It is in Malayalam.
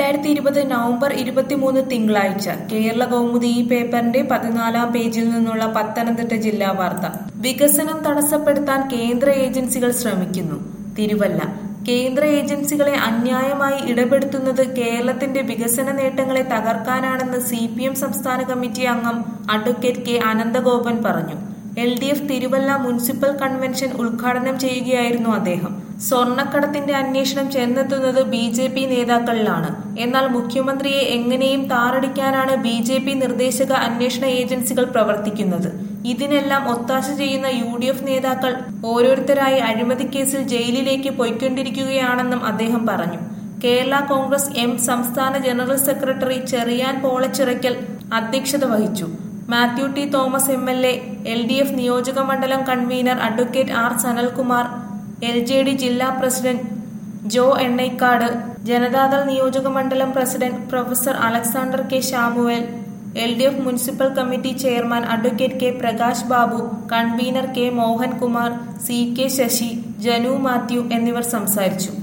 രണ്ടായിരത്തി ഇരുപത് നവംബർ ഇരുപത്തിമൂന്ന് തിങ്കളാഴ്ച കേരള കൗമുദി ഈ പേപ്പറിന്റെ പതിനാലാം പേജിൽ നിന്നുള്ള പത്തനംതിട്ട ജില്ലാ വാർത്ത വികസനം തടസ്സപ്പെടുത്താൻ കേന്ദ്ര ഏജൻസികൾ ശ്രമിക്കുന്നു തിരുവല്ല കേന്ദ്ര ഏജൻസികളെ അന്യായമായി ഇടപെടുത്തുന്നത് കേരളത്തിന്റെ വികസന നേട്ടങ്ങളെ തകർക്കാനാണെന്ന് സി പി എം സംസ്ഥാന കമ്മിറ്റി അംഗം അഡ്വക്കേറ്റ് കെ അനന്തഗോപൻ പറഞ്ഞു L D F Thiruvalla municipal convention ഉദ്ഘാടനം ചെയ്യുകയായിരുന്നു അദ്ദേഹം സ്വർണ്ണക്കടത്തിന്റെ അന്വേഷണം ചെന്നെത്തുന്നത് ബി ജെ പി നേതാക്കളിലാണ് എന്നാൽ മുഖ്യമന്ത്രിയെ എങ്ങനെയും താറടിക്കാനാണ് ബി ജെ പി നിർദ്ദേശക അന്വേഷണ ഏജൻസികൾ പ്രവർത്തിക്കുന്നത് ഇതിനെല്ലാം ഒത്താശ ചെയ്യുന്ന യു ഡി എഫ് നേതാക്കൾ ഓരോരുത്തരായി അഴിമതിക്കേസിൽ ജയിലിലേക്ക് പൊയ്ക്കൊണ്ടിരിക്കുകയാണെന്നും അദ്ദേഹം പറഞ്ഞു കേരള കോൺഗ്രസ് എം സംസ്ഥാന ജനറൽ സെക്രട്ടറി ചെറിയാൻ പോളച്ചിറയ്ക്കൽ അധ്യക്ഷത വഹിച്ചു Mathew T Thomas M L A L D F നിയോജക മണ്ഡലം convener advocate R Sanalkumar L J D ജില്ലാ പ്രസിഡന്റ് ജോ എണ്ണയ്ക്കാട് ജനതാദൾ നിയോജക മണ്ഡലം president professor Alexander K Samuel L D F municipal committee chairman advocate K Prakash Babu convener K Mohankumar C K Sasi Janu Mathew എന്നിവർ സംസാരിച്ചു